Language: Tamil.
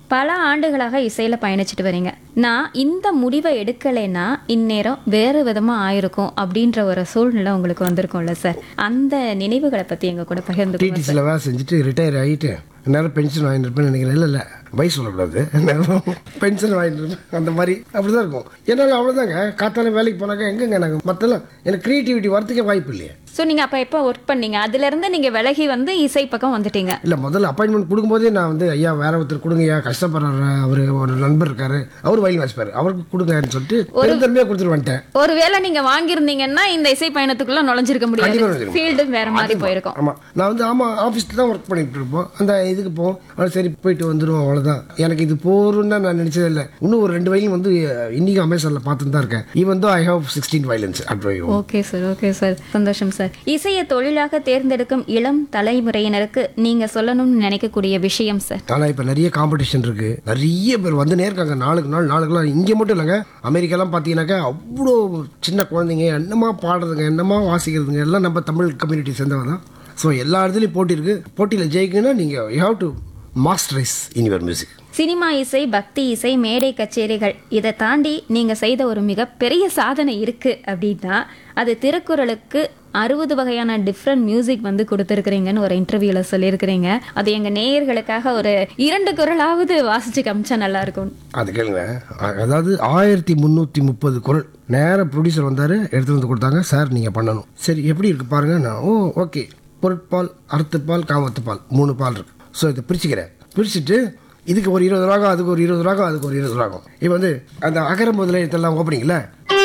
பல ஆண்டுகளாக இசையில் பயணிச்சுட்டு வரீங்க நான் இந்த முடிவை எடுக்கலைன்னா இந்நேரம் வேறு விதமாக ஆயிருக்கும் அப்படின்ற ஒரு சூழ்நிலை உங்களுக்கு வந்திருக்கும்ல சார் அந்த நினைவுகளை பற்றி எங்கள் கூட பகிர்ந்துக்கோங்க டிடிசியில் வேலை செஞ்சுட்டு ரிட்டையர் ஆகிட்டு நேரம் பென்ஷன் வாங்கிட்டு இருப்பேன்னு நினைக்கிறேன் இல்லை இல்லை வயசு சொல்லக்கூடாது நேரம் பென்ஷன் வாங்கிட்டு இருப்பேன் அந்த மாதிரி அப்படி தான் இருக்கும் என்னால் அவ்வளோதாங்க காத்தால வேலைக்கு போனாக்க எங்கங்க எனக்கு மற்றெல்லாம் எனக்கு க்ரியேட்டிவிட்டி வரத்துக்கே வாய்ப்பு இல்லையே ஸோ நீங்கள் அப்போ எப்போ ஒர்க் பண்ணீங்க அதுலேருந்து நீங்கள் விலகி வந்து இசை பக்கம் வந்துட்டீங்க இல்லை முதல்ல அப்பாயின்மெண்ட் கொடுக்கும்போதே நான் வந்து ஐயா வேற ஒருத்தர் கொடுங்க ஐயா கஷ்டப்படுற அவர் ஒரு நண்பர் இருக்காரு அவர் வயல் வாசிப்பார் அவருக்கு கொடுங்கன்னு சொல்லிட்டு பெருந்தன்மையாக கொடுத்துட்டு வந்துட்டேன் ஒருவேளை நீங்க வாங்கியிருந்தீங்கன்னா இந்த இசை பயணத்துக்குள்ள நுழைஞ்சிருக்க முடியாது கண்டிப்பா நுழைஞ்சிருக்க ஃபீல்டு வேற மாதிரி போயிருக்கும் ஆமாம் நான் வந்து ஆமாம் ஆஃபீஸில் தான் ஒர்க் பண்ணிட்டு இருப்போம் அந்த இதுக்கு போவோம் அது சரி போயிட்டு வந்துடுவோம் அவ்வளோதான் எனக்கு இது போருன்னு தான் நான் நினச்சதே இல்லை இன்னும் ஒரு ரெண்டு வயலும் வந்து இன்னைக்கு அமேசானில் பார்த்துட்டு தான் இருக்கேன் even though I have sixteen violins at why okay sir okay sir சந்தோஷம் சார் இசையை தொழிலாக தேர்ந்தெடுக்கும் இளம் தலைமுறையினருக்கு நீங்க சொல்லணும்னு நினைக்கக்கூடிய விஷயம் சார் ஆனால் இப்போ நிறைய காம்படிஷன் இருக்கு நிறைய பேர் வந்துனே இருக்காங்க நாளுக்கு நாள் நாளுக்கு நாள் இங்கே மட்டும் இல்லைங்க அமெரிக்காலாம் பார்த்தீங்கன்னாக்கா அவ்வளோ சின்ன குழந்தைங்க என்னமா பாடுறதுங்க என்னமா வாசிக்கிறதுங்க எல்லாம் நம்ம தமிழ் கம்யூனிட்டி சேர்ந்தவங்க தான் ஸோ எல்லா இடத்துலையும் போட்டி இருக்கு போட்டியில் ஜெயிக்கணும்னா நீங்கள் you have to masterise in your music cinema இசை பக்தி இசை மேடை கச்சேரிகள் இதை தாண்டி நீங்க செய்த ஒரு மிகப்பெரிய சாதனை இருக்கு அப்படின்னா அது திருக்குறளுக்கு அறுபது வகையான டிஃப்ரெண்ட் மியூசிக் வந்து கொடுத்துருக்குறீங்கன்னு ஒரு இன்டர்வியூல சொல்லியிருக்கிறீங்க அது எங்க நேயர்களுக்காக ஒரு இரண்டு குரலாவது வாசிச்சு காமிச்சா நல்லா இருக்கும் அது கேளுங்க அ- அதாவது ஆயிரத்தி முந்நூற்றி முப்பது குரல் நேராக ப்ரொடியூசர் வந்தார் எடுத்து வந்து கொடுத்தாங்க சார் நீங்கள் பண்ணணும் சரி எப்படி இருக்கு பாருங்க நான் ஓ ஓகே பொருட்பால் அறுத்துப்பால் காமத்துப்பால் மூணு பால் இருக்கு ஸோ இதை பிரிச்சுக்கிறேன் பிரிச்சுட்டு இதுக்கு ஒரு இருபது ராகம் அதுக்கு ஒரு இருபது ராகம் அதுக்கு ஒரு இருபது ராகம் இப்போ வந்து அந்த அகர முதல இதெல்லாம் ஓப்பனிங்ல